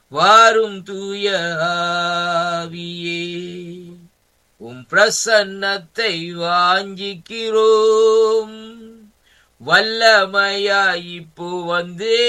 வாரும் தூய ஆவியே உம் பிரசன்னத்தை வாஞ்சிக்கிறோம் வல்லமையாய் இப்போ வந்தே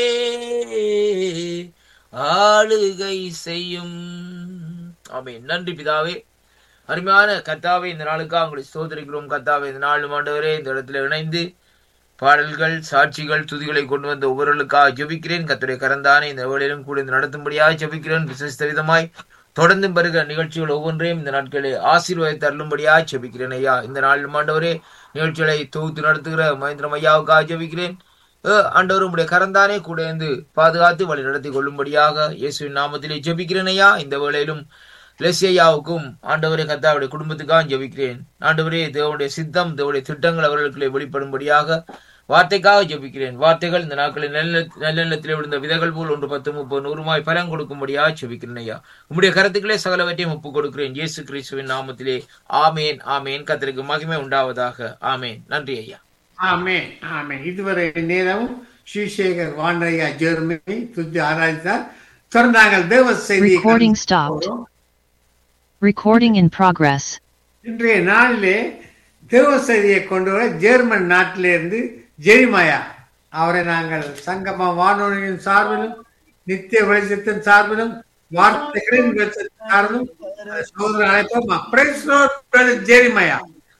ஆளுகை செய்யும் ஆமென் நன்றி பிதாவே அருமையான கத்தாவே இந்த நாளுக்காக உங்களை சோதரிக்கிறோம் கத்தாவே இந்த நாலு ஆண்டவரே இந்த இடத்துல இணைந்து பாடல்கள் சாட்சிகள் துதிகளை கொண்டு வந்த ஒவ்வொருவர்களுக்காக ஜெபிக்கிறேன் கத்துடைய கரந்தானே இந்த வேளையிலும் கூட இந்த நடத்தும்படியாக ஜெபிக்கிறேன் விசேஷ விதமாய் தொடர்ந்து வருகிற நிகழ்ச்சிகள் ஒவ்வொன்றையும் இந்த நாட்களில் ஆசீர்வாதத்தை அருளும்படியாக ஜெபிக்கிறேன் ஐயா இந்த நாளிலும் ஆண்டவரே நிகழ்ச்சிகளை தொகுத்து நடத்துகிற மகேந்திரம் ஐயாவுக்காக ஜெபிக்கிறேன் அஹ், ஆண்டவர் உடைய கரந்தானே கூட இருந்து பாதுகாத்து வழி நடத்தி கொள்ளும்படியாக இயேசுவின் நாமத்திலே ஜெபிக்கிறேன் ஐயா இந்த வேளையிலும் லெசியாவுக்கும் ஆண்டவரே கத்தாவுடைய குடும்பத்துக்காக ஜெபிக்கிறேன் ஆண்டவரே தேவனுடைய சித்தம் தேவனுடைய திட்டங்கள் அவர்களுக்குள்ளே வெளிப்படும்படியாக வார்த்தைக்காக ஜெபிக்கிறேன் வார்த்தைகள் இந்த நாட்களில் நல்ல நல்லெண்ணத்திலே விழுந்த விதைகள் போல் ஒன்று பத்து முப்பது நூறுமாய் பலம் கொடுக்கும்படியாக ஜெபிக்கிறேன் ஐயா உம்முடைய கருத்துக்களே சகலவற்றையும் ஒப்புக் கொடுக்கிறேன் இயேசு கிறிஸ்துவின் நாமத்திலே ஆமேன் ஆமேன் கத்தருக்கு மகிமை உண்டாவதாக ஆமேன் நன்றி ஐயா ஆமே ஆமே இதுவரை நேரமும் ஸ்ரீசேகர் வாண்டையா ஜெர்மனி துதி ஆராய்ந்தார் தொடர்ந்து நாங்கள் தேவ செய்தியை Recording கண்டு stopped. போகிறோம். Recording in progress. இன்றைய நாளிலே தேவ செய்தியை கொண்டு வர ஜெர்மன் நாட்டிலிருந்து ஜெரிமாயா அவரை நாங்கள் சங்கம வானொலியின் சார்பிலும் நித்திய வெளிச்சத்தின் சார்பிலும் வார்த்தைகளின் வெளிச்சத்தின் சார்பிலும் சோதரர் அழைப்போம் Praise Lord, brother Jeremiah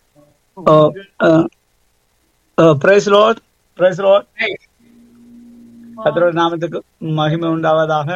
praise Lord praise Lord கர்த்தருடைய நாமத்துக்கு மகிமை உண்டாவதாக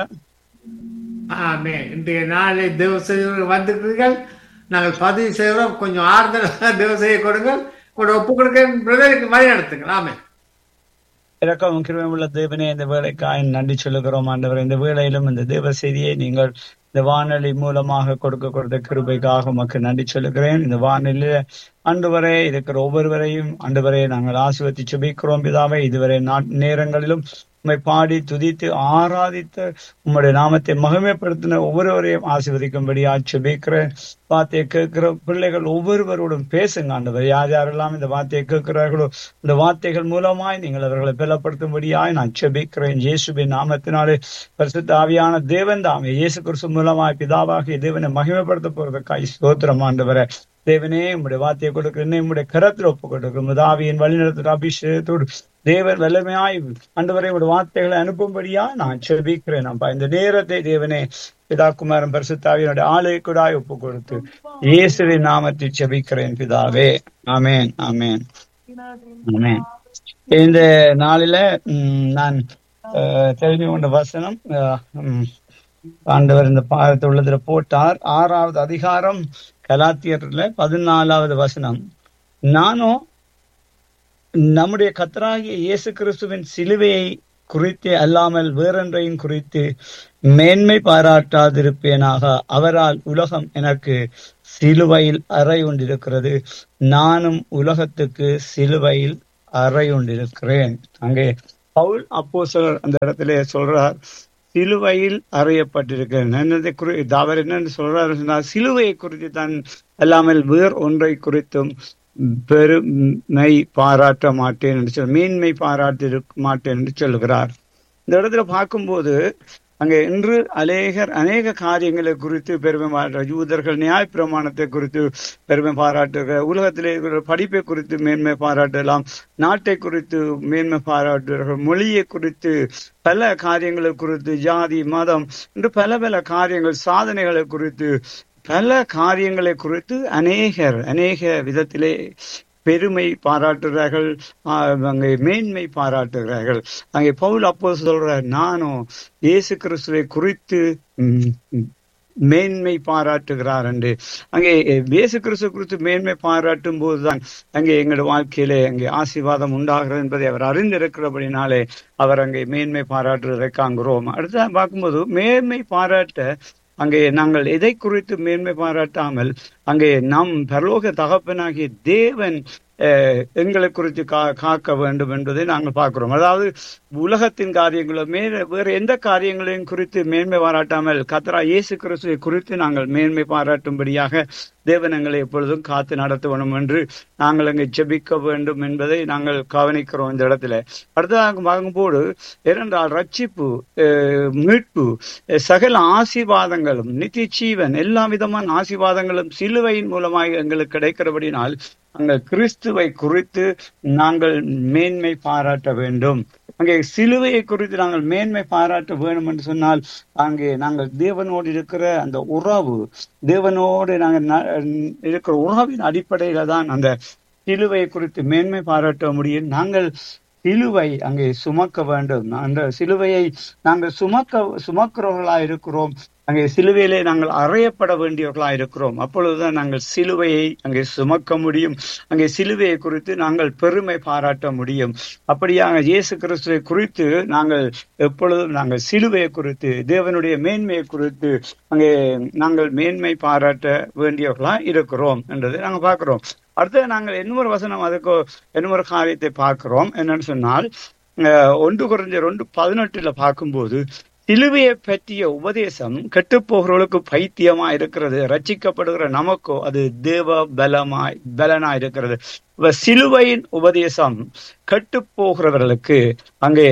ஆமே இன்றைய நாளை தேவ செய்திகள் வந்திருக்கிறீர்கள் நாங்கள் பதிவு செய்கிறோம் கொஞ்சம் ஆறுதலாக தேவ செய்ய கொடுங்கள் கூட ஒப்பு கொடுக்க பிரதருக்கு வழி நடத்துங்கள் ஆமே இறக்கம் கிருபை உள்ள தேவனே இந்த வேலைக்காய் நன்றி சொல்லுகிறோம் ஆண்டவர் இந்த வேளையிலும் இந்த தேவ செய்தியை நீங்கள் இந்த வானொலி மூலமாக கொடுக்க கொடுத்த கிருபைக்காக உமக்கு நன்றி சொல்லுகிறேன் இந்த வானொலியில ஆண்டவரே இருக்கிற ஒவ்வொருவரையும் ஆண்டவரே நாங்கள் ஆசிர்வதி சுபிக்கிறோம் பிதாவே இதுவரை நா- நேரங்களிலும் உம்மை பாடி துதித்து ஆராதித்து உம்முடைய நாமத்தை மகிமைப்படுத்தின ஒவ்வொருவரையும் ஆசீர்வதிக்கும்படியா செபிக்கிறேன் வார்த்தையை கேட்கிற பிள்ளைகள் ஒவ்வொருவரோடும் பேசுங்க ஆண்டவர் யார் யாரெல்லாம் இந்த வார்த்தையை கேட்கிறார்களோ இந்த வார்த்தைகள் மூலமாய் நீங்கள் அவர்களை பலப்படுத்தும்படியாய் நான் செபிக்கிறேன் இயேசுவின் நாமத்தினாலே பரிசுத்த ஆவியான தேவன் தாமே இயேசு கிறிஸ்து மூலமாய் பிதாவாகிய தேவனை மகிமைப்படுத்த போறதுக்காய் ஸ்தோத்திரம் ஆண்டவரே தேவனே உம்முடைய வார்த்தையை கொடுக்கிறேன் உம்முடைய கரத்தில் ஒப்பு கொடுக்கும் முதாவியின் வழிநடத்துகிற அபிஷேகத்தோடு தேவன் வல்லமையாய் ஆண்டவரை உடைய வார்த்தைகளை அனுப்பும்படியா நான் செபிக்கிறேன் அப்பா இந்த நேரத்தை தேவனே பிதா குமாரன் பரிசுத்தாவியனுடைய ஆலய கூடாய் ஒப்பு கொடுத்து இயேசுவின் நாமத்தில் செபிக்கிறேன் பிதாவே ஆமென் ஆமென் ஆமென் இந்த நாளில ம், நான் அஹ், தெரிந்து கொண்ட வசனம் அஹ், ம், ஆண்டவர் இந்த பாதத்தை உள்ளதுல போட்டார் ஆறாவது அதிகாரம் கலாத்தியர்ல பதினாலாவது வசனம் நானும் நம்முடைய கத்தராகிய இயேசு கிறிஸ்துவின் சிலுவையை குறித்து அல்லாமல் வேறொன்றையும் குறித்து மேன்மை பாராட்டாதிருப்பேனாக அவரால் உலகம் எனக்கு சிலுவையில் அறை உண்டிருக்கிறது நானும் உலகத்துக்கு சிலுவையில் அறை உண்டிருக்கிறேன் அங்கே பவுல் அப்போஸ்தலர் அந்த இடத்துல சொல்றார் சிலுவையில் அறையப்பட்டிருக்கிறேன் என்னதை குறி அவர் என்னன்னு சொல்றாரு சொன்னால் சிலுவையை குறித்து தான் அல்லாமல் வேறு ஒன்றை குறித்தும் பெருமை பாராட்ட மாட்டேன் என்று சொல் மேன்மை பாராட்ட மாட்டேன் என்று சொல்லுகிறார் இந்த இடத்துல பார்க்கும்போது அங்கே இன்று அநேகர் அநேக காரியங்களை குறித்து பெருமை பாராட்ட யூதர்கள் நியாய பிரமாணத்தை குறித்து பெருமை பாராட்டுகிற உலகத்திலே இருக்கிற படிப்பை குறித்து மேன்மை பாராட்டலாம் நாட்டை குறித்து மேன்மை பாராட்டுகிறார்கள் மொழியை குறித்து பல காரியங்களை குறித்து ஜாதி மதம் என்று பல பல காரியங்கள் சாதனைகளை குறித்து பல காரியங்களை குறித்து அநேகர் அநேக விதத்திலே பெருமை பாராட்டுகிறார்கள் ஆஹ் அங்கே மேன்மை பாராட்டுகிறார்கள் அங்கே பவுல் அப்போ சொல்ற நானும் இயேசு கிறிஸ்துவை குறித்து ம், ம், மேன்மை பாராட்டுகிறார் என்று அங்கே இயேசு கிறிஸ்து குறித்து மேன்மை பாராட்டும் போதுதான் அங்கே எங்களுடைய வாழ்க்கையிலே அங்கே ஆசீர்வாதம் உண்டாகிறது என்பதை அவர் அறிந்திருக்கிறபடினாலே அவர் அங்கே மேன்மை பாராட்டுவதை காண்கிறோம் அடுத்த பார்க்கும்போது மேன்மை பாராட்ட அங்கே நாங்கள் எதை குறித்து மேன்மை பாராட்டாமல் அங்கே நம் பரலோக தகப்பனாகிய தேவன் அஹ், எங்களை குறித்து கா காக்க வேண்டும் என்பதை நாங்கள் பார்க்கிறோம் அதாவது உலகத்தின் காரியங்களோ மே வேறு எந்த காரியங்களையும் குறித்து மேன்மை பாராட்டாமல் கத்ரா இயேசு கிறிஸ்துவை குறித்து நாங்கள் மேன்மை பாராட்டும்படியாக தேவன் எங்களை எப்பொழுதும் காத்து நடத்த வேண்டும் என்று நாங்கள் அங்கே ஜெபிக்க வேண்டும் என்பதை நாங்கள் கவனிக்கிறோம் இந்த இடத்துல அடுத்ததாக பார்க்கும்போது இரண்டால் ரட்சிப்பு அஹ், மீட்பு அஹ், சகல ஆசீர்வாதங்களும் நித்திய ஜீவன் எல்லா விதமான ஆசீர்வாதங்களும் சிலுவையின் மூலமாக எங்களுக்கு கிடைக்கிறபடினால் அங்க கிறிஸ்துவை குறித்து நாங்கள் மேன்மை பாராட்ட வேண்டும் அங்கே சிலுவையை குறித்து நாங்கள் மேன்மை பாராட்ட வேண்டும் என்று சொன்னால் அங்கே நாங்கள் தேவனோடு இருக்கிற அந்த உறவு தேவனோடு நாங்கள் ந- இருக்கிற உறவின் அடிப்படையில தான் அந்த சிலுவையை குறித்து மேன்மை பாராட்ட முடியும் நாங்கள் சிலுவை அங்கே சுமக்க வேண்டும் அந்த சிலுவையை நாங்கள் சுமக்க சுமக்கிறவர்களா இருக்கிறோம் அங்கே சிலுவையிலே நாங்கள் அறையப்பட வேண்டியவர்களா இருக்கிறோம் அப்பொழுதுதான் நாங்கள் சிலுவையை அங்கே சுமக்க முடியும் அங்கே சிலுவையை குறித்து நாங்கள் பெருமை பாராட்ட முடியும் அப்படியாக இயேசு கிறிஸ்துவை குறித்து நாங்கள் எப்பொழுதும் நாங்கள் சிலுவையை குறித்து தேவனுடைய மேன்மையை குறித்து அங்கே நாங்கள் மேன்மை பாராட்ட வேண்டியவர்களா இருக்கிறோம் என்றதை நாங்கள் பார்க்கிறோம் அடுத்து நாங்கள் இன்னொரு வசனம் அதுக்கு இன்னொரு காரியத்தை பார்க்கிறோம் என்னன்னு சொன்னால் அஹ், ஒன்று குறைஞ்ச ரெண்டு பதினெட்டுல பார்க்கும்போது சிலுவையை பற்றிய உபதேசம் கெட்டுப்போகிறவர்களுக்கு பைத்தியமா இருக்கிறது ரட்சிக்கப்படுகிற நமக்கோ அது தேவ பலமாய் பலனா இருக்கிறது இப்ப சிலுவையின் உபதேசம் கெட்டு போகிறவர்களுக்கு அங்கே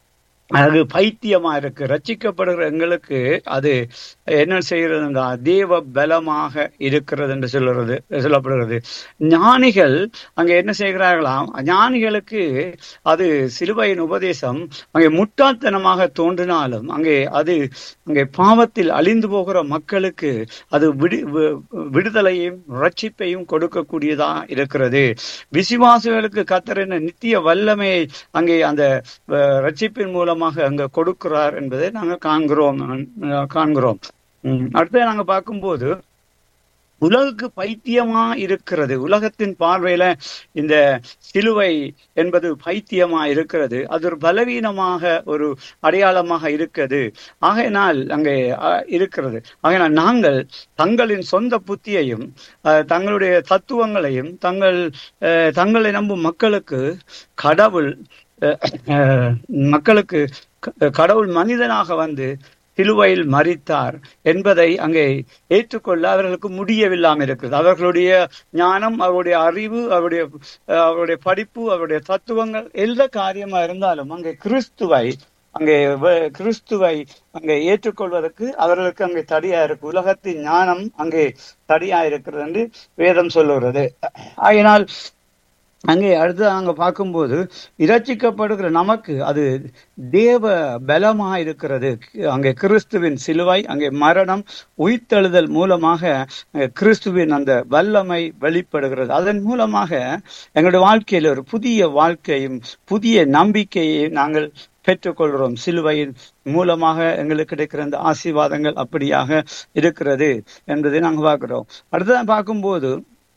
அது பைத்தியமா இருக்கு ரட்சிக்கப்படுகிற எங்களுக்கு அது என்ன செய்யறதுங்க தேவ பலமாக இருக்கிறது என்று சொல்லுறது சொல்லப்படுகிறது ஞானிகள் அங்க என்ன செய்கிறார்களாம் ஞானிகளுக்கு அது சிலுவையின் உபதேசம் அங்கே முட்டாள்தனமாக தோன்றினாலும் அங்கே அது அங்கே பாவத்தில் அழிந்து போகிற மக்களுக்கு அது விடு வி- விடுதலையும் ரட்சிப்பையும் கொடுக்கக்கூடியதா இருக்கிறது விசுவாசிகளுக்கு கத்தரின் நித்திய வல்லமையை அங்கே அந்த அஹ், ரட்சிப்பின் மூலமாக அங்க கொடுக்கிறார் என்பதை நாங்கள் காண்கிறோம் அஹ், காண்கிறோம் உம், அடுத்து நாங்க பார்க்கும்போது உலகுக்கு பைத்தியமா இருக்கிறது உலகத்தின் பார்வையில இந்த சிலுவை என்பது பைத்தியமா இருக்கிறது அது ஒரு பலவீனமாக ஒரு அடையாளமாக இருக்கிறது ஆகையினால் அங்கே அஹ், இருக்கிறது ஆகையினால் நாங்கள் தங்களின் சொந்த புத்தியையும் அஹ், தங்களுடைய தத்துவங்களையும் தங்கள் அஹ், தங்களை நம்பும் மக்களுக்கு கடவுள் அஹ், அஹ், மக்களுக்கு க- கடவுள் மனிதனாக வந்து சிலுவையில் மரித்தார் என்பதை அங்கே ஏற்றுக்கொள்ள அவர்களுக்கு முடியவில்லாமல் இருக்கிறது அவர்களுடைய ஞானம் அவருடைய அறிவு அவருடைய அஹ், அவருடைய படிப்பு அவருடைய தத்துவங்கள் எந்த காரியமா இருந்தாலும் அங்கே கிறிஸ்துவை அங்கே வ- கிறிஸ்துவை அங்கே ஏற்றுக்கொள்வதற்கு அவர்களுக்கு அங்கே தடியா இருக்கு உலகத்தின் ஞானம் அங்கே தடியா இருக்கிறது என்று வேதம் சொல்லுகிறது ஆகினால் அங்கே அடுத்து அங்க பார்க்கும்போது இரட்சிக்கப்படுகிற நமக்கு அது தேவ பலமா இருக்கிறது அங்கே கிறிஸ்துவின் சிலுவை அங்கே மரணம் உயிர்த்தெழுதல் மூலமாக அங்கே கிறிஸ்துவின் அந்த வல்லமை வெளிப்படுகிறது அதன் மூலமாக எங்களுடைய வாழ்க்கையில் ஒரு புதிய வாழ்க்கையும் புதிய நம்பிக்கையையும் நாங்கள் பெற்றுக்கொள்கிறோம் சிலுவையின் மூலமாக எங்களுக்கு கிடைக்கிற அந்த ஆசீர்வாதங்கள் அப்படியாக இருக்கிறது என்பதை நாங்கள் பார்க்கிறோம் அடுத்ததான் பார்க்கும்போது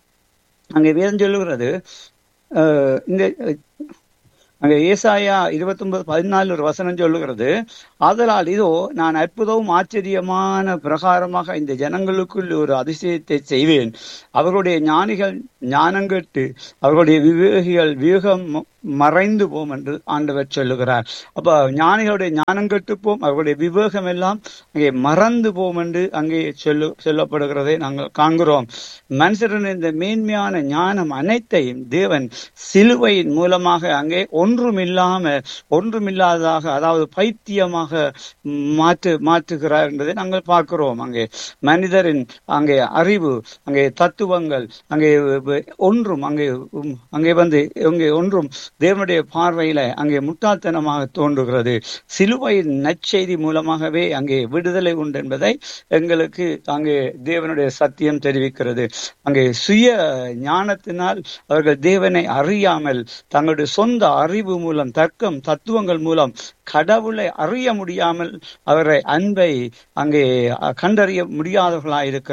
அங்கே வேதம் சொல்லுகிறது அஹ், இந்த அங்க ஏசாயா இருபத்தி ஒன்பது பதினாலு ஒரு வசனம் சொல்லுகிறது ஆதலால் இதோ நான் அற்புதமும் ஆச்சரியமான பிரகாரமாக இந்த ஜனங்களுக்குள் ஒரு அதிசயத்தை செய்வேன் அவர்களுடைய ஞானிகள் ஞானங்கெட்டு அவர்களுடைய விவேகிகள் விவேகம் ம- மறைந்து போம் என்று ஆண்டவர் சொல்லுகிறார் அப்ப ஞானிகளுடைய ஞானம் கெட்டு போம் அவர்களுடைய விவேகம் எல்லாம் அங்கே மறந்து போம் என்று அங்கே சொல்லு சொல்லப்படுகிறதை நாங்கள் காண்கிறோம் மனுஷரின் இந்த மேன்மையான ஞானம் அனைத்தையும் தேவன் சிலுவையின் மூலமாக அங்கே ஒன்றுமில்லாம ஒன்றுமில்லாததாக அதாவது பைத்தியமாக மாற்று மாற்றுகிறார் என்பதை நாங்கள் பார்க்கிறோம் அங்கே மனிதரின் அங்கே அறிவு அங்கே தத்துவங்கள் அங்கே வ- ஒன்றும் அங்கே உம், அங்கே வந்து அங்கே ஒன்றும் தேவனுடைய பார்வையில அங்கே முட்டாள்தனமாக தோன்றுகிறது சிலுவையின் நற்செய்தி மூலமாகவே அங்கே விடுதலை உண்டு என்பதை எங்களுக்கு அங்கே தேவனுடைய சத்தியம் தெரிவிக்கிறது அங்கே சுய ஞானத்தினால் அவர்கள் தேவனை அறியாமல் தங்களுடைய சொந்த அறிவு மூலம் தர்க்கம் தத்துவங்கள் மூலம் கடவுளை அறிய முடியாமல் அவரை அன்பை அங்கே அஹ், கண்டறிய முடியாதவர்களாய் இருக்கிறார்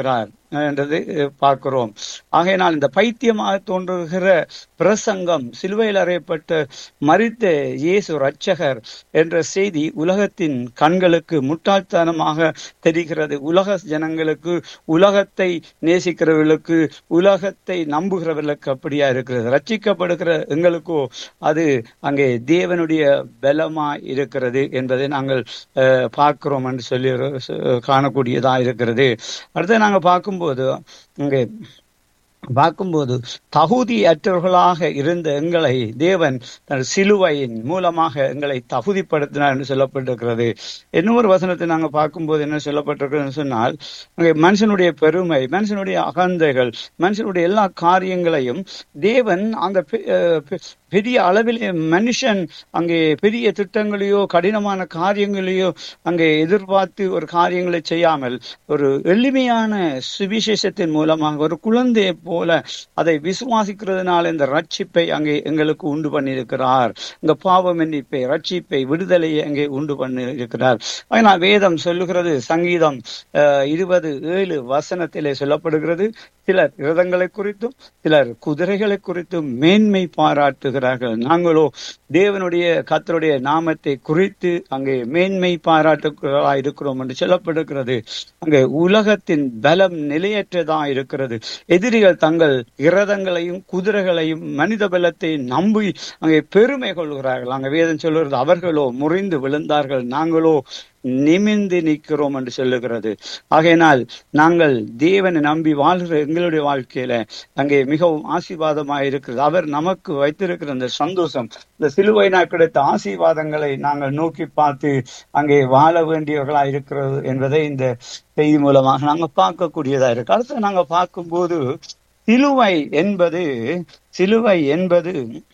என்றதை அஹ், பார்க்கிறோம் ஆகையினால் இந்த பைத்தியமாக தோன்றுகிற பிரசங்கம் சிலுவையில் அறையப்பட்ட மரித்த இயேசு ரட்சகர் என்ற செய்தி உலகத்தின் கண்களுக்கு முட்டாள்தனமாக தெரிகிறது உலக ஜனங்களுக்கு உலகத்தை நேசிக்கிறவர்களுக்கு உலகத்தை நம்புகிறவர்களுக்கு அப்படியா இருக்கிறது ரட்சிக்கப்படுகிற எங்களுக்கோ அது அங்கே தேவனுடைய பலமா இருக்கிறது என்பதை நாங்கள் அஹ், பார்க்கிறோம் என்று சொல்லி அஹ், காணக்கூடியதா இருக்கிறது அடுத்து நாங்க பார்க்கும்போது அங்கே பார்க்கும்போது தகுதியற்றவர்களாக இருந்த எங்களை தேவன் தன் சிலுவையின் மூலமாக எங்களை தகுதிப்படுத்தினார் என்று சொல்லப்பட்டிருக்கிறது இன்னொரு வசனத்தை நாங்கள் பார்க்கும்போது என்ன சொல்லப்பட்டிருக்கிறது சொன்னால் அங்கே மனுஷனுடைய பெருமை மனுஷனுடைய அகந்தைகள் மனுஷனுடைய எல்லா காரியங்களையும் தேவன் அந்த பெ- அஹ் பெ- பெரிய அளவில் மனுஷன் அங்கே பெரிய திட்டங்களையோ கடினமான காரியங்களையோ அங்கே எதிர்பார்த்து ஒரு காரியங்களை செய்யாமல் ஒரு எளிமையான சுவிசேஷத்தின் மூலமாக ஒரு குழந்தையை போல அதை விசுவாசிக்கிறதுனால இந்த ரட்சிப்பை அங்கே எங்களுக்கு உண்டு பண்ணியிருக்கிறார் இந்த பாவ மன்னிப்பை ரட்சிப்பை விடுதலையை அங்கே உண்டு பண்ணி இருக்கிறார் ஆனால் வேதம் சொல்லுகிறது சங்கீதம் அஹ், இருபது ஏழு வசனத்திலே சொல்லப்படுகிறது சிலர் இரதங்களை குறித்தும் சிலர் குதிரைகளை குறித்தும் மேன்மை பாராட்டுகிறார்கள் நாங்களோ தேவனுடைய கர்த்தருடைய நாமத்தை குறித்து அங்கே மேன்மை பாராட்டுகிறா இருக்கிறோம் என்று சொல்லப்படுகிறது அங்கே உலகத்தின் பலம் நிலையற்றதா இருக்கிறது எதிரிகள் தங்கள் இரதங்களையும் குதிரைகளையும் மனித பலத்தை நம்பி அங்கே பெருமை கொள்கிறார்கள் அங்கே வேதம் சொல்லுகிறது அவர்களோ முறிந்து விழுந்தார்கள் நாங்களோ நிமிந்து நிற்கிறோம் என்று சொல்லுகிறது ஆகையினால் நாங்கள் தேவனை நம்பி வாழ்கிற எங்களுடைய வாழ்க்கையில அங்கே மிகவும் ஆசீர்வாதமாக இருக்கிறது அவர் நமக்கு வைத்திருக்கிற அந்த சந்தோஷம் இந்த சிலுவையினால் கிடைத்த ஆசீர்வாதங்களை நாங்கள் நோக்கி பார்த்து அங்கே வாழ வேண்டியவர்களா இருக்கிறது என்பதை இந்த செய்தி மூலமாக நாங்க பார்க்கக்கூடியதா இருக்கு அடுத்து நாங்க பார்க்கும்போது சிலுவை என்பது சிலுவை என்பது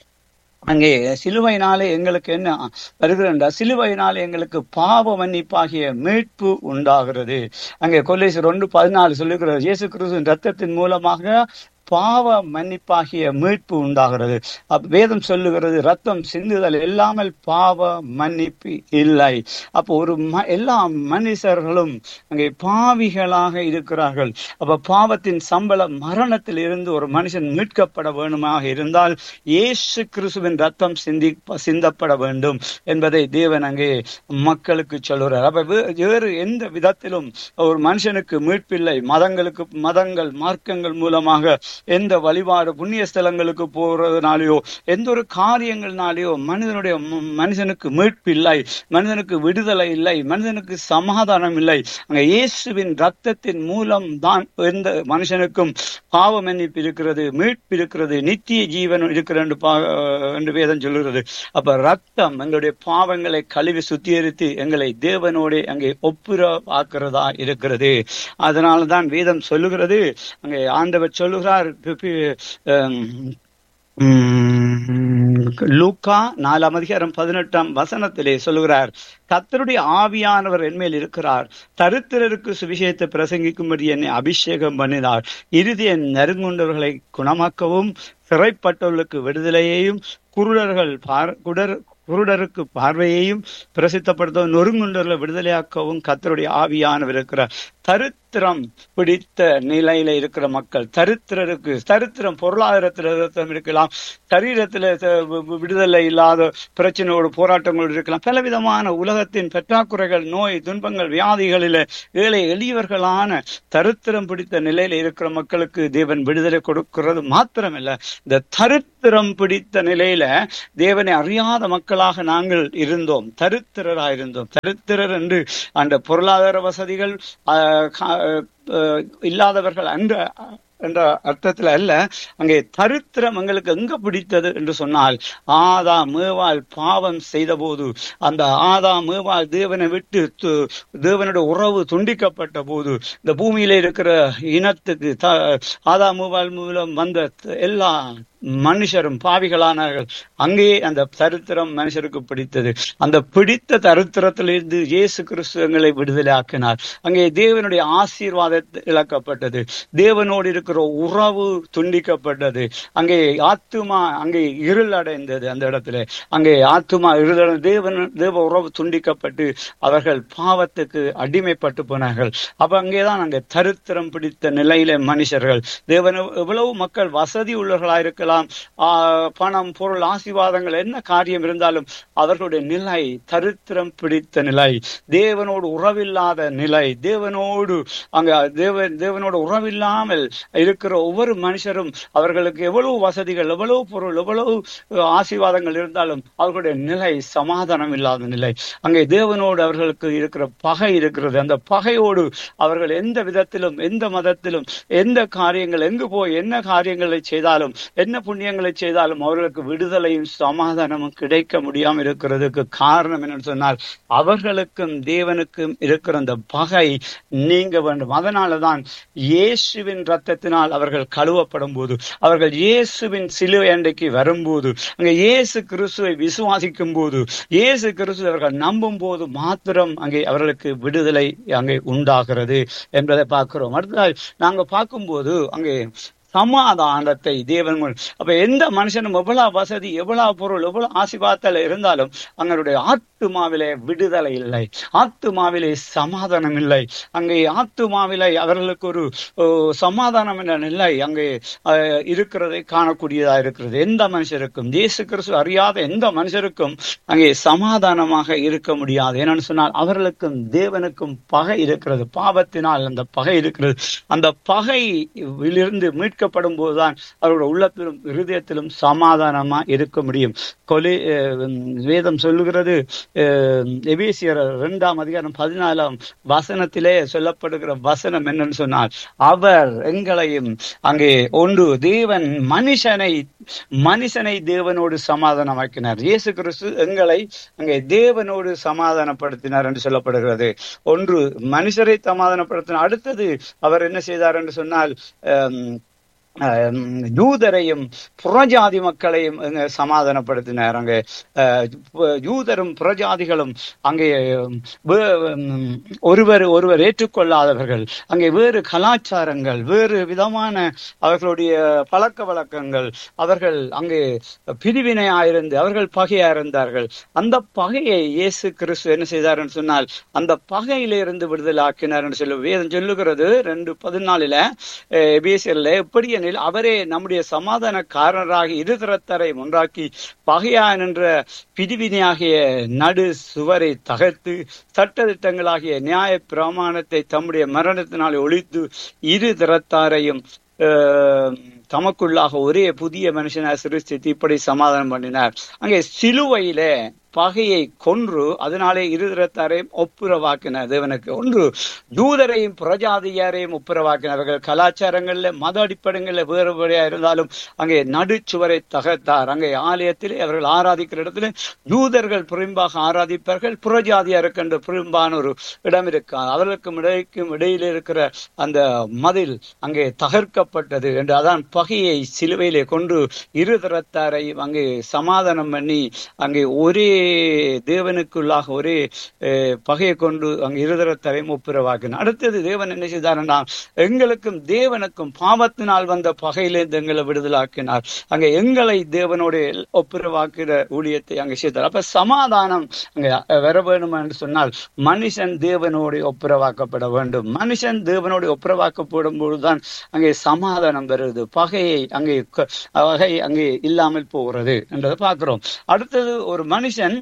அங்கே சிலுவையினாலே எங்களுக்கு என்ன வருகிறா சிலுவையினாலே எங்களுக்கு பாவ மன்னிப்பாகிய மீட்பு உண்டாகிறது அங்கே கொல்லேசர் ஒன்று பதினாலு சொல்லுகிறது இயேசு கிறிஸ்துவின் ரத்தத்தின் மூலமாக பாவ மன்னிப்பாகிய மீட்பு உண்டாகிறது அப்ப வேதம் சொல்லுகிறது ரத்தம் சிந்துதல் இல்லாமல் பாவ மன்னிப்பு இல்லை அப்போ ஒரு ம- எல்லா மனுஷர்களும் அங்கே பாவிகளாக இருக்கிறார்கள் அப்ப பாவத்தின் சம்பளம் மரணத்தில் இருந்து ஒரு மனுஷன் மீட்கப்பட வேணுமாக இருந்தால் இயேசு கிறிஸ்துவின் ரத்தம் சிந்தி சிந்தப்பட வேண்டும் என்பதை தேவன் அங்கே மக்களுக்கு சொல்லுகிறார் அப்ப வே- வேறு எந்த விதத்திலும் ஒரு மனுஷனுக்கு மீட்பில்லை மதங்களுக்கு மதங்கள் மார்க்கங்கள் மூலமாக எந்த வழிபாடு புண்ணிய ஸ்தலங்களுக்கு போறதுனாலயோ எந்த ஒரு காரியங்கள்னாலயோ மனிதனுடைய ம- மனுஷனுக்கு மீட்பு இல்லை மனிதனுக்கு விடுதலை இல்லை மனிதனுக்கு சமாதானம் இல்லை அங்க இயேசுவின் ரத்தத்தின் மூலம் தான் எந்த மனுஷனுக்கும் பாவ மன்னிப்பு இருக்கிறது மீட்பு இருக்கிறது நித்திய ஜீவன் இருக்கிறது என்று பா- என்று வேதம் சொல்லுகிறது அப்ப ரத்தம் எங்களுடைய பாவங்களை கழுவி சுத்திகரித்து எங்களை தேவனோட அங்கே ஒப்புர ஆக்கிறதா இருக்கிறது அதனால தான் வேதம் சொல்லுகிறது அங்கே ஆண்டவர் சொல்லுகிறார் பி- பி- ஆம், உம், லூக்கா நாலாம் அதிகாரம் பதினெட்டாம் வசனத்திலே சொல்லுகிறார் கர்த்தருடைய ஆவியானவர் என்மேல் இருக்கிறார் தரித்திரருக்கு சுவிசேஷத்தை பிரசங்கிக்கும்படி என்னை அபிஷேகம் பண்ணினார் இறுதிய நெருங்குண்டவர்களை குணமாக்கவும் சிறைப்பட்டவர்களுக்கு விடுதலையையும் குருடர்கள் பார் குடர் குருடருக்கு பார்வையையும் பிரசித்தப்படுத்த நொறுங்குண்டர்களை விடுதலையாக்கவும் கர்த்தருடைய ஆவியானவர் இருக்கிறார் தரித்திரம் பிடித்த நிலையில இருக்கிற மக்கள் தரித்திரருக்கு தரித்திரம் பொருளாதாரத்தில் இருக்கலாம் சரீரத்துல த- வி- வி- விடுதலை இல்லாத பிரச்சனையோடு போராட்டங்களோடு இருக்கலாம் பலவிதமான உலகத்தின் பற்றாக்குறைகள் நோய் துன்பங்கள் வியாதிகளில ஏழை எளியவர்களான தரித்திரம் பிடித்த நிலையில இருக்கிற மக்களுக்கு தேவன் விடுதலை கொடுக்கிறது மாத்திரமல்ல இந்த தரித்திரம் பிடித்த நிலையில தேவனை அறியாத மக்களாக நாங்கள் இருந்தோம் தரித்திரரா இருந்தோம் தரித்திரர் என்று அந்த பொருளாதார வசதிகள் ஆஹ், கா- ஆஹ், இல்லாதவர்கள் என்ற என்ற அர்த்தத்துல அல்ல அங்கே தரித்திரம் எங்களுக்கு எங்க பிடித்தது என்று சொன்னால் ஆதா மேவாள் பாவம் செய்தபோது அந்த ஆதா மேவாள் தேவனை விட்டு து- தேவனுடைய உறவு துண்டிக்கப்பட்ட போது இந்த பூமியில இருக்கிற இனத்துக்கு த- ஆதா மேவாள் மூலம் வந்த த- எல்லா மனுஷரும் பாவிகளானார்கள் அங்கே அந்த தரித்திரம் மனுஷருக்கு பிடித்தது அந்த பிடித்த தரித்திரத்திலிருந்து இயேசு கிறிஸ்து எங்களை விடுதலையாக்கினார் அங்கே தேவனுடைய ஆசீர்வாதத்தை இழக்கப்பட்டது தேவனோடு இருக்கிற உறவு துண்டிக்கப்பட்டது அங்கே ஆத்துமா அங்கே இருள் அடைந்தது அந்த இடத்துல அங்கே ஆத்துமா இருள் தேவன் தேவ உறவு துண்டிக்கப்பட்டு அவர்கள் பாவத்துக்கு அடிமைப்பட்டு போனார்கள் அப்ப அங்கேதான் அங்கே தரித்திரம் பிடித்த நிலையில மனுஷர்கள் தேவன் எவ்வளவு மக்கள் வசதி உள்ளவர்களா இருக்கலாம் ஆஹ் பணம் பொருள் ஆசீர்வாதங்கள் என்ன காரியம் இருந்தாலும் அவர்களுடைய நிலை தரித்திரம் பிடித்த நிலை தேவனோடு உறவில்லாத நிலை தேவனோடு அங்க தேவன் தேவனோடு உறவில்லாமல் இருக்கிற ஒவ்வொரு மனுஷரும் அவர்களுக்கு எவ்வளவு வசதிகள் எவ்வளவு பொருள் எவ்வளவு அஹ், ஆசீர்வாதங்கள் இருந்தாலும் அவர்களுடைய நிலை சமாதானம் இல்லாத நிலை அங்கே தேவனோடு அவர்களுக்கு இருக்கிற பகை இருக்கிறது அந்த பகையோடு அவர்கள் எந்த விதத்திலும் எந்த மதத்திலும் எந்த காரியங்கள் எங்கு போய் என்ன காரியங்களை செய்தாலும் என்ன புண்ணியங்களை செய்தாலும் அவர்களுக்கு விடுதலையும் சமாதானமும் கிடைக்க முடியாமல் இருக்கிறதுக்கு காரணம் என்னன்னு சொன்னால் அவர்களுக்கும் தேவனுக்கும் இருக்கிற அந்த பகை நீங்க வேண்டும் அதனாலதான் இயேசுவின் ரத்தத்தினால் அவர்கள் கழுவப்படும் போது அவர்கள் இயேசுவின் சிலுவை அண்டைக்கு வரும்போது அங்க இயேசு கிறிஸ்துவை விசுவாசிக்கும் போது இயேசு கிறிஸ்து அவர்கள் நம்பும் போது மாத்திரம் அங்கே அவர்களுக்கு விடுதலை அங்கே உண்டாகிறது என்பதை பார்க்கிறோம் அடுத்ததாக நாங்க பார்க்கும்போது அங்கே சமாதானத்தை தேவன் முன் அப்ப எந்த மனுஷனும் எவ்வளவு வசதி எவ்வளவு பொருள் எவ்வளவு ஆசிபாத்தல இருந்தாலும் அவங்களுடைய ஆத்துமாவிலே விடுதலை இல்லை ஆத்துமாவிலே சமாதானம் இல்லை அங்கே ஆத்துமாவிலே அவர்களுக்கு ஒரு ஓ, சமாதானம் என்ற நிலை அங்கே அஹ், இருக்கிறதை காணக்கூடியதா இருக்கிறது எந்த மனுஷருக்கும் இயேசு கிறிஸ்து அறியாத எந்த மனுஷருக்கும் அங்கே சமாதானமாக இருக்க முடியாது என்னன்னு சொன்னால் அவர்களுக்கும் தேவனுக்கும் பகை இருக்கிறது பாவத்தினால் அந்த பகை இருக்கிறது அந்த பகையிலிருந்து மீட்கப்படும் போதுதான் அவருடைய உள்ளத்திலும் இருதயத்திலும் சமாதானமா இருக்க முடியும் கொலை அஹ், வேதம் சொல்லுகிறது அஹ், எபேசியர் இரண்டாம் அதிகாரம் பதினாலாம் வசனத்திலே சொல்லப்படுகிற வசனம் என்னன்னு சொன்னால் அவர் எங்களையும் அங்கே ஒன்று தேவன் மனுஷனை மனுஷனை தேவனோடு சமாதானமாக்கினார் இயேசு கிறிஸ்து எங்களை அங்கே தேவனோடு சமாதானப்படுத்தினார் என்று சொல்லப்படுகிறது ஒன்று மனுஷரை சமாதானப்படுத்தினார் அடுத்தது அவர் என்ன செய்தார் என்று சொன்னால் ஆம், ஆம், யூதரையும் புறஜாதி மக்களையும் அங்க சமாதானப்படுத்தினார் அங்கே அஹ், பு- யூதரும் புறஜாதிகளும் அங்கே உம், வே- உம், ஒருவர் ஒருவர் ஏற்றுக்கொள்ளாதவர்கள் அங்கே வேறு கலாச்சாரங்கள் வேறு விதமான அவர்களுடைய பழக்க வழக்கங்கள் அவர்கள் அங்கே பிரிவினையாயிருந்து அவர்கள் பகையா இருந்தார்கள் அந்த பகையை இயேசு கிறிஸ்து என்ன செய்தார் என்று சொன்னால் அந்த பகையிலிருந்து விடுதலை ஆக்கினார் என்று சொல்லி வேதம் சொல்லுகிறது ரெண்டு பதினாலில எபிஎஸ்எல்ல எப்படி எனில் அவரே நம்முடைய சமாதான காரணராக இருதரத்தரை ஒன்றாக்கி பகையா என்ற பிரிவினையாகிய நடு சுவரை தகர்த்து சட்டதிட்டங்களாகிய நியாய பிரமாணத்தை தம்முடைய மரணத்தினாலே ஒழித்து இரு தரத்தாரையும் அஹ், தமக்குள்ளாக ஒரே புதிய மனுஷனாக சிருஷ்டித்து இப்படி சமாதானம் பண்ணினார் அங்கே சிலுவையில பகையை கொன்று அதனாலே இருதரத்தாரையும் ஒப்புரவாக்கினார் தேவனுக்கு ஒன்று யூதரையும் பிரஜாதியாரையும் ஒப்புரவாக்கினார்கள் கலாச்சாரங்கள்ல மத அடிப்படைகளில் வேறுபடியா இருந்தாலும் அங்கே நடுச்சுவரை தகர்த்தார் அங்கே ஆலயத்திலே அவர்கள் ஆராதிக்கிற இடத்துல யூதர்கள் புறம்பாக ஆராதிப்பார்கள் புறஜாதியாருக்கு என்று புறம்பான ஒரு இடம் இருக்காது அவர்களுக்கும் இடைக்கும் இடையில இருக்கிற அந்த மதில் அங்கே தகர்க்கப்பட்டது என்று அதான் பகையை சிலுவையிலே கொண்டு இருதரத்தாரையும் அங்கே சமாதானம் பண்ணி அங்கே ஒரே தேவனுக்குள்ளாக ஒரே அஹ், பகையை கொண்டு அங்கே இருதரத்தாரையும் ஒப்புரவாக்கினார் அடுத்தது தேவன் என்ன செய்தார்னா எங்களுக்கும் தேவனுக்கும் பாவத்தினால் வந்த பகையிலிருந்து எங்களை விடுதலாக்கினார் அங்கே எங்களை தேவனோட ஒப்புரவாக்கிற ஊழியத்தை அங்கே செய்தார் அப்ப சமாதானம் அங்கே வர வேண்டும் என்று சொன்னால் மனுஷன் தேவனோடு ஒப்புரவாக்கப்பட வேண்டும் மனுஷன் தேவனோடு ஒப்புரவாக்கப்படும் பொழுதுதான் அங்கே சமாதானம் வருது பகையை அங்கே க- பகை அங்கே இல்லாமல் போகிறது என்றதை பார்க்கிறோம் அடுத்தது ஒரு மனுஷன்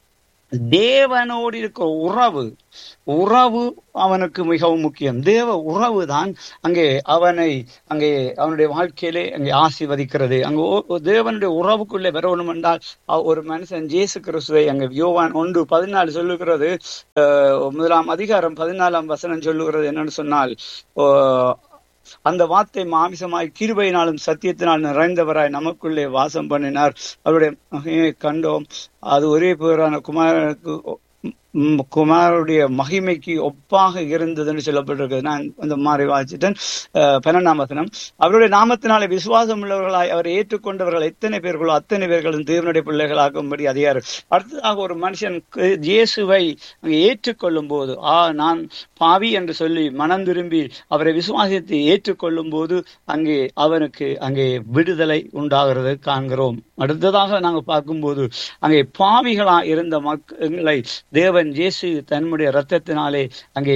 தேவனோடு இருக்கிற உறவு உறவு அவனுக்கு மிகவும் முக்கியம் தேவ உறவு தான் அங்கே அவனை அங்கே அவனுடைய வாழ்க்கையிலே அங்கே ஆசீர்வதிக்கிறது அங்கே ஒ- ஒ- தேவனுடைய உறவுக்குள்ளே வரணும் என்றால் அவ- ஒரு மனுஷன் இயேசு கிறிஸ்துவை அங்கே யோவான் ஒன்று பதினாலு சொல்லுகிறது அஹ், முதலாம் அதிகாரம் பதினாலாம் வசனம் சொல்லுகிறது என்னன்னு சொன்னால் அஹ், அந்த வார்த்தை மாமிசமாய் கிருபையினாலும் சத்தியத்தினால் நிறைந்தவராய் நமக்குள்ளே வாசம் பண்ணினார் அவருடைய மகிமையை கண்டோம் அது ஒரே பேரான குமாரனுக்கு ம், குமாரருடைய மகிமைக்கு ஒப்பாக இருந்ததுன்னு சொல்லப்பட்டிருக்கிறது நான் இந்த மாதிரி வாசிட்டேன் அஹ், பன்னெண்டாம் வசனம் அவருடைய நாமத்தினாலே விசுவாசம் உள்ளவர்களாய் அவரை ஏற்றுக்கொண்டவர்கள் எத்தனை பேர்களோ அத்தனை பேர்களும் தேவனுடைய பிள்ளைகளாகும்படி அதிகாரம் அடுத்ததாக ஒரு மனுஷன் கு- இயேசுவை அங்கே ஏற்றுக்கொள்ளும் போது ஆ நான் பாவி என்று சொல்லி மனம் திரும்பி அவரை விசுவாசித்து ஏற்றுக்கொள்ளும் போது அங்கே அவனுக்கு அங்கே விடுதலை உண்டாகிறது காண்கிறோம் அடுத்ததாக நாங்கள் பார்க்கும்போது அங்கே பாவிகளா இருந்த மக்களை தேவன் இயேசு தன்னுடைய இரத்தத்தினாலே அங்கே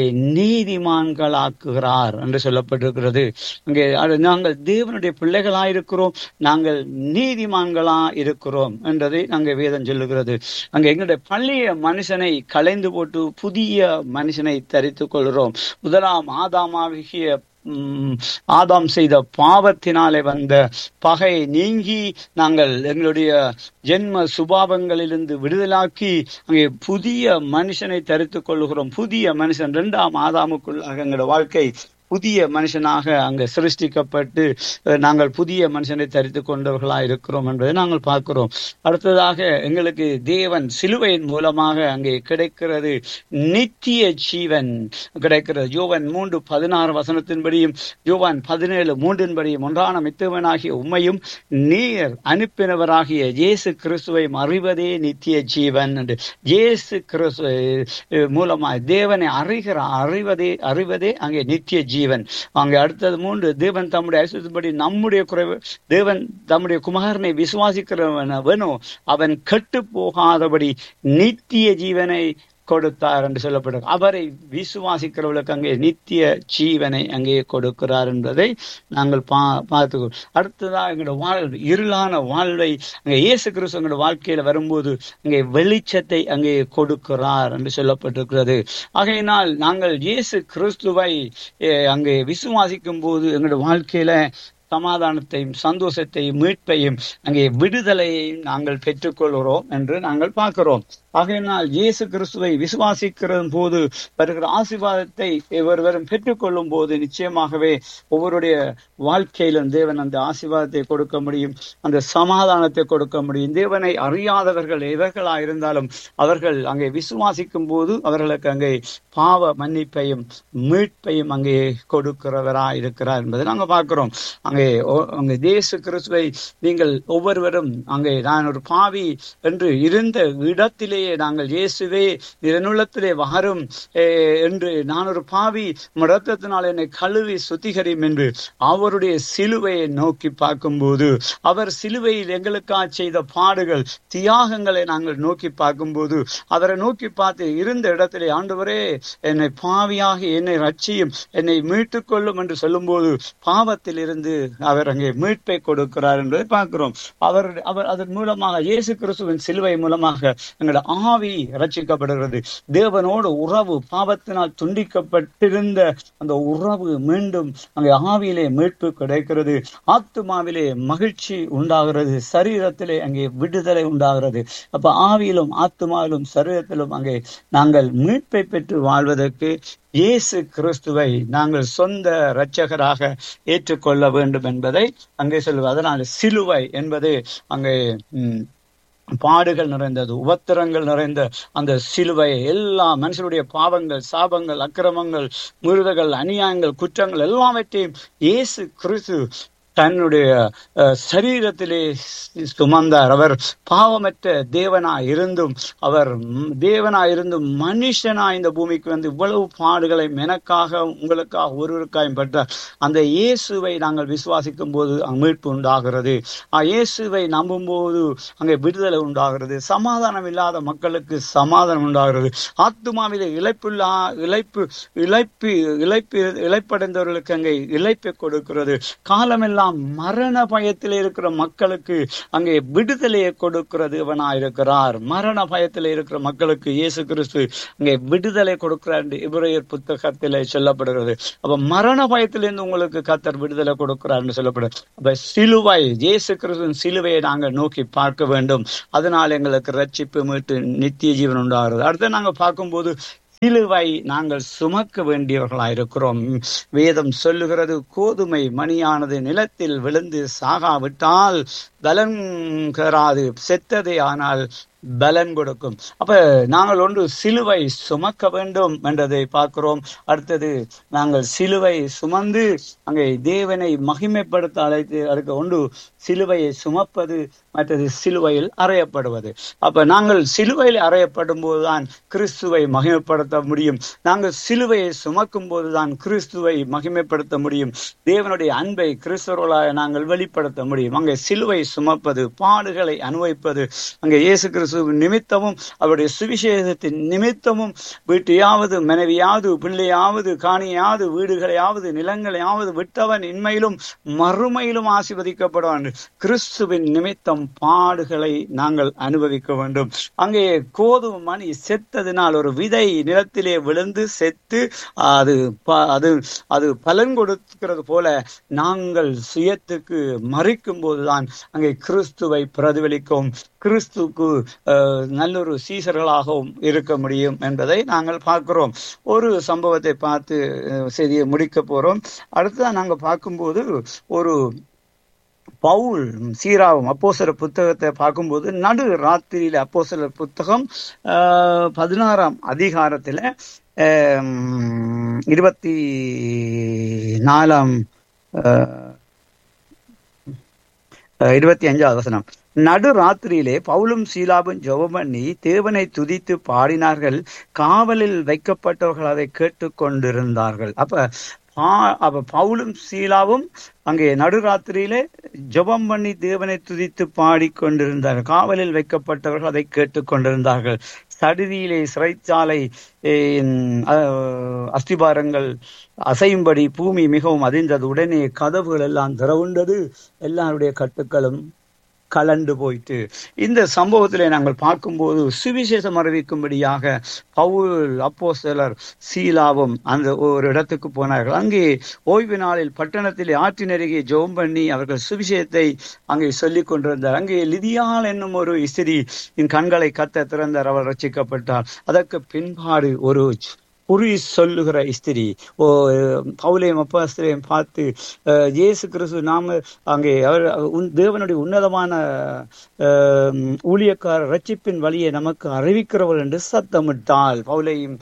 நீதிமான்களாக்குகிறார் என்று சொல்லப்பட்டிருக்கிறது அங்கே அது நாங்கள் தேவனுடைய பிள்ளைகளா இருக்கிறோம் நாங்கள் நீதிமான்களா இருக்கிறோம் என்றதை அங்கே வேதம் சொல்லுகிறது அங்கே எங்களுடைய பழைய மனுஷனை களைந்து போட்டு புதிய மனுஷனை தரித்துக் கொள்கிறோம் முதலாம் ஆதாமாகிய உம், ஆதாம் செய்த பாவத்தினாலே வந்த பகை நீங்கி நாங்கள் எங்களுடைய ஜென்ம சுபாவங்களிலிருந்து விடுதலாக்கி அங்கே புதிய மனுஷனை தரித்துக் கொள்ளுகிறோம் புதிய மனுஷன் இரண்டாம் ஆதாமுக்குள்ளாக எங்களுடைய வாழ்க்கை புதிய மனுஷனாக அங்க சிருஷ்டிக்கப்பட்டு அஹ், நாங்கள் புதிய மனுஷனை தரித்து கொண்டவர்களா இருக்கிறோம் என்பதை நாங்கள் பார்க்கிறோம் அடுத்ததாக எங்களுக்கு தேவன் சிலுவையின் மூலமாக அங்கே கிடைக்கிறது நித்திய ஜீவன் கிடைக்கிறது யோவன் மூன்று பதினாறு வசனத்தின்படியும் யோவான் பதினேழு மூன்றின்படியும் ஒன்றான மித்தவனாகிய உம்மையும் நீர் அனுப்பினவராகிய இயேசு கிறிஸ்துவையும் அறிவதே நித்திய ஜீவன் என்று இயேசு கிறிஸ்து அஹ், மூலமாய் தேவனை அறிகிற அறிவதே அறிவதே அங்கே நித்திய ஜீவன் அங்கே அடுத்தது மூன்று தேவன் தம்முடைய ஐஸ்வர்யத்தின்படி நம்முடைய குறைவு தேவன் தம்முடைய குமாரனை விசுவாசிக்கிறவனவனோ அவன் கெட்டு போகாதபடி நித்திய ஜீவனை கொடுத்தார் என்று சொல்லப்படும் அவரை விசுவாசிக்கிறவர்களுக்கு அங்கே நித்திய ஜீவனை அங்கே கொடுக்கிறார் என்பதை நாங்கள் பா பார்த்து அடுத்ததாக எங்களோட வாழ் இருளான வாழ்வை அங்கே இயேசு கிறிஸ்து எங்களோட வாழ்க்கையில வரும்போது அங்கே வெளிச்சத்தை அங்கே கொடுக்கிறார் என்று சொல்லப்பட்டிருக்கிறது ஆகையினால் நாங்கள் இயேசு கிறிஸ்துவை அஹ், அங்கே விசுவாசிக்கும் போது எங்களோட வாழ்க்கையில சமாதானத்தையும் சந்தோஷத்தையும் மீட்பையும் அங்கே விடுதலையையும் நாங்கள் பெற்றுக்கொள்கிறோம் என்று நாங்கள் பார்க்கிறோம் ஆகையினால் இயேசு கிறிஸ்துவை விசுவாசிக்கிற போது வருகிற ஆசீர்வாதத்தை ஒருவரும் பெற்றுக்கொள்ளும் போது நிச்சயமாகவே ஒவ்வொருடைய வாழ்க்கையிலும் தேவன் அந்த ஆசீர்வாதத்தை கொடுக்க முடியும் அந்த சமாதானத்தை கொடுக்க முடியும் தேவனை அறியாதவர்கள் எவர்களா இருந்தாலும் அவர்கள் அங்கே விசுவாசிக்கும் போது அவர்களுக்கு அங்கே பாவ மன்னிப்பையும் மீட்பையும் அங்கே கொடுக்கிறவரா இருக்கிறார் என்பதை நாங்கள் பார்க்கிறோம் அங்கே ஒ- அங்கே தேசு கிறிஸ்துவை நீங்கள் ஒவ்வொருவரும் அங்கே நான் ஒரு பாவி என்று இருந்த இடத்திலேயே நாங்கள் இயேசுவே இதனுள்ளத்திலே வாரும் eh, என்று நான் ஒரு பாவி உம்முடைய இரத்தத்தினால் என்னை கழுவி சுத்திகரியும் என்று அவருடைய சிலுவையை நோக்கி பார்க்கும்போது அவர் சிலுவையில் எங்களுக்காக செய்த பாடுகள் தியாகங்களை நாங்கள் நோக்கி பார்க்கும்போது அவரை நோக்கி பார்த்து இருந்த இடத்திலே ஆண்டவரே என்னை பாவியாக என்னை ரட்சியும் என்னை மீட்டுக் கொள்ளும் என்று சொல்லும்போது பாவத்தில் இருந்து அவர் அங்கே மீட்பை கொடுக்கிறார் என்பதை பார்க்கிறோம் அவர் அவர் அதன் மூலமாக இயேசு கிறிஸ்துவின் சிலுவை மூலமாக எங்களோட ஆவி ரட்சிக்கப்படுகிறது தேவனோடு உறவு பாவத்தினால் துண்டிக்கப்பட்டிருந்த அந்த உறவு மீண்டும் அங்கே ஆவியிலே மீட்பு கிடைக்கிறது ஆத்துமாவிலே மகிழ்ச்சி உண்டாகிறது சரீரத்திலே அங்கே விடுதலை உண்டாகிறது அப்ப ஆவியிலும் ஆத்துமாவிலும் சரீரத்திலும் அங்கே நாங்கள் மீட்பை பெற்று வாழ்வதற்கு இயேசு கிறிஸ்துவை நாங்கள் சொந்த இரட்சகராக ஏற்றுக்கொள்ள வேண்டும் என்பதை அங்கே சொல்லுவது அதனால் சிலுவை என்பது அங்கே ம், பாடுகள் நிறைந்தது உபத்திரங்கள் நிறைந்த அந்த சிலுவை எல்லா மனுஷருடைய பாவங்கள் சாபங்கள் அக்கிரமங்கள் முருதங்கள் அநியாயங்கள் குற்றங்கள் எல்லாவற்றையும் இயேசு கிறிஸ்து தன்னுடைய அஹ், சரீரத்திலே சுமந்தார் அவர் பாவமற்ற தேவனாய் இருந்தும் அவர் ம், தேவனாய் இருந்தும் மனுஷனாய் இந்த பூமிக்கு வந்து இவ்வளவு பாடுகளை எனக்காக உங்களுக்காக ஒருவருக்காயும் பட்டார் அந்த இயேசுவை நாங்கள் விசுவாசிக்கும் போது அங்கு மீட்பு உண்டாகிறது ஆ, இயேசுவை நம்பும் போது அங்கே விடுதலை உண்டாகிறது சமாதானம் இல்லாத மக்களுக்கு சமாதானம் உண்டாகிறது ஆத்துமாவிலே இழைப்புள்ளா இழைப்பு இழைப்பு இழைப்பு இழைப்படைந்தவர்களுக்கு அங்கே இழைப்பை கொடுக்கிறது காலமெல்லாம் மரண பயத்தில் இருக்கிற மக்களுக்கு அங்கே விடுதலையை கொடுக்கிறது இவனாயிருக்கிறார் மரண பயத்தில் இருக்கிற மக்களுக்கு இயேசு கிறிஸ்து அங்கே விடுதலை கொடுக்கிறார் என்று இப்ரேயர் புத்தகத்திலே சொல்லப்படுகிறது அப்ப மரண பயத்திலிருந்து உங்களுக்கு கத்தர் விடுதலை கொடுக்கிறார் என்று சொல்லப்படுது அப்ப சிலுவை இயேசு கிறிஸ்துவின் சிலுவையை நாங்கள் நோக்கி பார்க்க வேண்டும் அதனால் எங்களுக்கு ரட்சிப்பு மீட்டு நித்திய ஜீவன் உண்டாகிறது அடுத்து நாங்கள் பார்க்கும்போது சிலுவை நாங்கள் சுமக்க வேண்டியவர்களாயிருக்கிறோம் வேதம் சொல்லுகிறது கோதுமை மணியானது நிலத்தில் விழுந்து சாகாவிட்டால் பலன் கராது செத்ததே ஆனால் பலன் கொடுக்கும் அப்ப நாங்கள் ஒன்று சிலுவை சுமக்க வேண்டும் என்றதை பார்க்கிறோம் அடுத்தது நாங்கள் சிலுவை சுமந்து அங்கே தேவனை மகிமைப்படுத்த அழைத்து அதுக்கு ஒன்று சிலுவையை சுமப்பது மற்றது சிலுவையில் அறையப்படுவது அப்ப நாங்கள் சிலுவையில் அறையப்படும் போதுதான் கிறிஸ்துவை மகிமைப்படுத்த முடியும் நாங்கள் சிலுவையை சுமக்கும் போதுதான் கிறிஸ்துவை மகிமைப்படுத்த முடியும் தேவனுடைய அன்பை கிறிஸ்தவர்களாக நாங்கள் வெளிப்படுத்த முடியும் அங்கே சிலுவை சுமப்பது பாடுகளை அனுபவிப்பது அங்கே இயேசு கிறிஸ்து நிமித்தமும் அவருடைய சுவிசேஷத்தின் நிமித்தமும் வீட்டையாவது மனைவியாவது பிள்ளையாவது காணியாவது வீடுகளையாவது நிலங்களையாவது விட்டவன் இன்மையிலும் மறுமையிலும் ஆசிர்வதிக்கப்படுவான் கிறிஸ்துவின் நிமித்தம் பாடுகளை நாங்கள் அனுபவிக்க வேண்டும் அங்கே கோதுமை மணி செத்ததினால் ஒரு விதை நிலத்திலே விழுந்து செத்து அது ப- அது அது பலன் கொடுக்கிறது போல நாங்கள் சுயத்துக்கு மறிக்கும் போதுதான் அங்கே கிறிஸ்துவை பிரதிபலிக்கும் கிறிஸ்துக்கு அஹ், நல்லொரு சீசர்களாகவும் இருக்க முடியும் என்பதை நாங்கள் பார்க்கிறோம் ஒரு சம்பவத்தை பார்த்து அஹ், செய்தியை முடிக்க போறோம் அடுத்ததான் நாங்க பார்க்கும்போது ஒரு பவுல் சீராவும் அப்போஸ்தலர் புத்தகத்தை பார்க்கும்போது நடு ராத்திரியில அப்போஸ்தலர் புத்தகம் ஆஹ், பதினாறாம் அதிகாரத்துல ஆம், இருபத்தி நாலாம் ஆஹ், அஹ் இருபத்தி அஞ்சாவது வசனம் நடு ராத்திரியிலே பவுலும் சீலாவும் ஜெபம் பண்ணி தேவனை துதித்து பாடினார்கள் காவலில் வைக்கப்பட்டவர்கள் அதை கேட்டுக்கொண்டிருந்தார்கள் அப்ப பா- அப்ப பவுலும் சீலாவும் அங்கே நடுராத்திரியிலே ஜெபம் பண்ணி தேவனை துதித்து பாடிக்கொண்டிருந்தார்கள் காவலில் வைக்கப்பட்டவர்கள் அதை கேட்டுக்கொண்டிருந்தார்கள் சடுதியிலே சிறைச்சாலை ஏ, அஹ், அஸ்திபாரங்கள் அசையும்படி பூமி மிகவும் அதிர்ந்தது உடனே கதவுகள் எல்லாம் திறவுண்டது எல்லாருடைய கட்டுக்களும் கலண்டு போயிட்டு இந்த சம்பவத்திலே நாங்கள் பார்க்கும்போது சுவிசேஷம் அறிவிக்கும்படியாக பவுல் அப்போஸ்தலர் சீலாவும் அந்த ஒரு இடத்துக்கு போனார்கள் அங்கே ஓய்வு நாளில் பட்டணத்திலே ஆற்றின் அருகே ஜெபம் பண்ணி அவர்கள் சுவிசேஷத்தை அங்கே சொல்லிக் கொண்டிருந்தார் அங்கே லிதியால் என்னும் ஒரு ஸ்திரீ என் கண்களை கத்த திறந்தார் அவள் ரட்சிக்கப்பட்டார் அதற்கு பின்பாடு ஒரு குறி சொல்லுகிற ஸ்திரி ஓ பவுலையும் அப்பாஸ்திரையும் பார்த்து அஹ், இயேசு கிறிஸ்து நாம அங்கே அவர் உன் தேவனுடைய உன்னதமான அஹ், ஊழியக்காரர் ரட்சிப்பின் வழியை நமக்கு அறிவிக்கிறவள் என்று சத்தமிட்டாள் பவுலையும்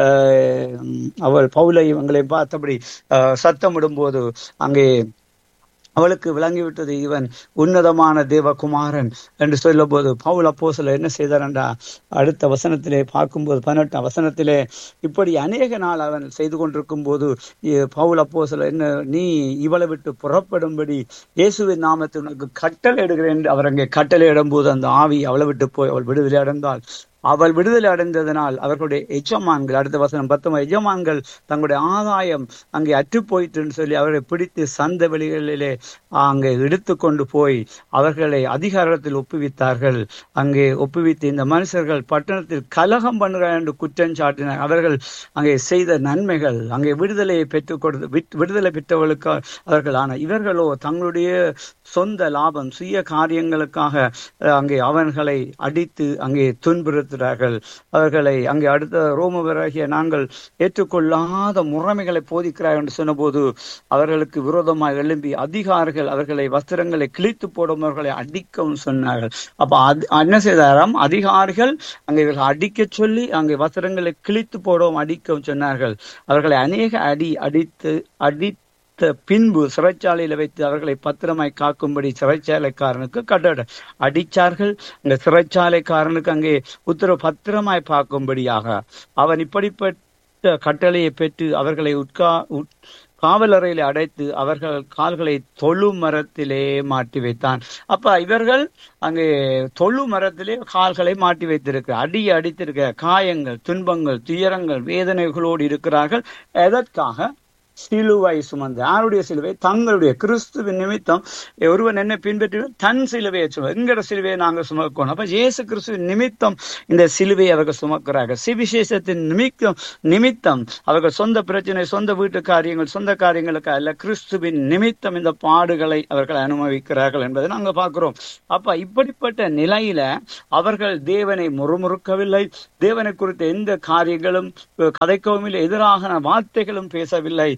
அஹ், அவள் பவுலையும் எங்களை பார்த்தபடி அஹ், சத்தமிடும்போது அங்கே அவளுக்கு விளங்கிவிட்டது இவன் உன்னதமான தேவகுமாரன் என்று சொல்லும்போது பவுல் அப்போஸ்தலர் என்ன செய்தாரண்டா அடுத்த வசனத்திலே பார்க்கும்போது பதினெட்டாம் வசனத்திலே இப்படி அநேக நாள் அவன் செய்து கொண்டிருக்கும் போது இ- பவுல் அப்போஸ்தலர் என்ன நீ இவளை விட்டு புறப்படும்படி இயேசுவின் நாமத்தில் உனக்கு கட்டளை இடுகிறேன் என்று அவர் அங்கே கட்டளை இடும்போது அந்த ஆவி அவளை விட்டு போய் அவள் விடுதலை அடைந்தாள் அவள் விடுதலை அடைந்ததனால் அவர்களுடைய எஜமான்கள் அடுத்த வசனம் பத்தொன்பது எஜமான்கள் தங்களுடைய ஆதாயம் அங்கே அற்று போயிட்டுன்னு சொல்லி அவரை பிடித்து சந்த வெளிகளிலே அங்கே எடுத்து கொண்டு போய் அவர்களை அதிகாரத்தில் ஒப்புவித்தார்கள் அங்கே ஒப்புவித்து இந்த மனுஷர்கள் பட்டணத்தில் கலகம் பண்ணுகிறார் என்று குற்றம் சாட்டினார் அவர்கள் அங்கே செய்த நன்மைகள் அங்கே விடுதலையை பெற்றுக் கொடுத்து விட்- விடுதலை பெற்றவர்களுக்கு அவர்கள் ஆனால் இவர்களோ தங்களுடைய சொந்த லாபம் சுய காரியங்களுக்காக அஹ், அங்கே அவர்களை அடித்து அங்கே துன்புறுத்துகிறார்கள் அவர்களை அங்கே அடுத்த ரோமவராகிய நாங்கள் ஏற்றுக்கொள்ளாத முறைமைகளை போதிக்கிறார்கள் என்று சொன்னபோது அவர்களுக்கு விரோதமாக எழும்பி அதிகாரிகள் அவர்களை வஸ்திரங்களை கிழித்து போடும் அவர்களை அடிக்கவும் சொன்னார்கள் அப்ப அது என்ன செய்தாராம் அதிகாரிகள் அங்கே இவர்கள் அடிக்க சொல்லி அங்கே வஸ்திரங்களை கிழித்து போடவும் அடிக்கவும் சொன்னார்கள் அவர்களை அநேக அடி அடித்து அடி பின்பு சிறைச்சாலையில வைத்து அவர்களை பத்திரமாய் காக்கும்படி சிறைச்சாலைக்காரனுக்கு கட்டளை அடிச்சார்கள் அந்த சிறைச்சாலைக்காரனுக்கு அங்கே உத்தரவு பத்திரமாய் பார்க்கும்படியாக அவன் இப்படிப்பட்ட கட்டளையை பெற்று அவர்களை உட்கா உட்- காவலறையில் அடைத்து அவர்கள் கால்களை தொழு மரத்திலே மாட்டி வைத்தான் அப்ப இவர்கள் அங்கே தொழு மரத்திலே கால்களை மாட்டி வைத்திருக்க அடி அடித்திருக்க காயங்கள் துன்பங்கள் துயரங்கள் வேதனைகளோடு இருக்கிறார்கள் எதற்காக சிலுவை சுமந்து யாருடைய சிலுவை தங்களுடைய கிறிஸ்துவின் நிமித்தம் ஒருவன் என்ன பின்பற்றி தன் சிலுவையை சும எங்கட சிலுவையை நாங்கள் சுமக்கணும் அப்ப இயேசு கிறிஸ்துவின் நிமித்தம் இந்த சிலுவையை அவர்கள் சுமக்கிறார்கள் சிவிசேஷத்தின் நிமித்தம் நிமித்தம் அவர்கள் சொந்த பிரச்சனை சொந்த வீட்டு காரியங்கள் சொந்த காரியங்களுக்கு அல்ல கிறிஸ்துவின் நிமித்தம் இந்த பாடுகளை அவர்கள் அனுபவிக்கிறார்கள் என்பதை நாங்கள் பார்க்கிறோம் அப்ப இப்படிப்பட்ட நிலையில அவர்கள் தேவனை முறுமுறுக்கவில்லை தேவனை குறித்த எந்த காரியங்களும் அஹ், கதைக்கவும் இல்லை எதிராக வார்த்தைகளும் பேசவில்லை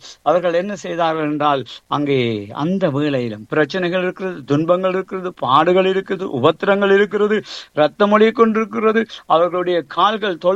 அவர்கள் என்ன செய்தார்கள் என்றால் அங்கே அந்த வேளையிலும் பிரச்சனைகள் இருக்கிறது துன்பங்கள் இருக்கிறது பாடுகள் இருக்குது உபத்திரங்கள் இருக்கிறது ரத்தமொழி கொண்டிருக்கிறது அவர்களுடைய கால்கள் தொலை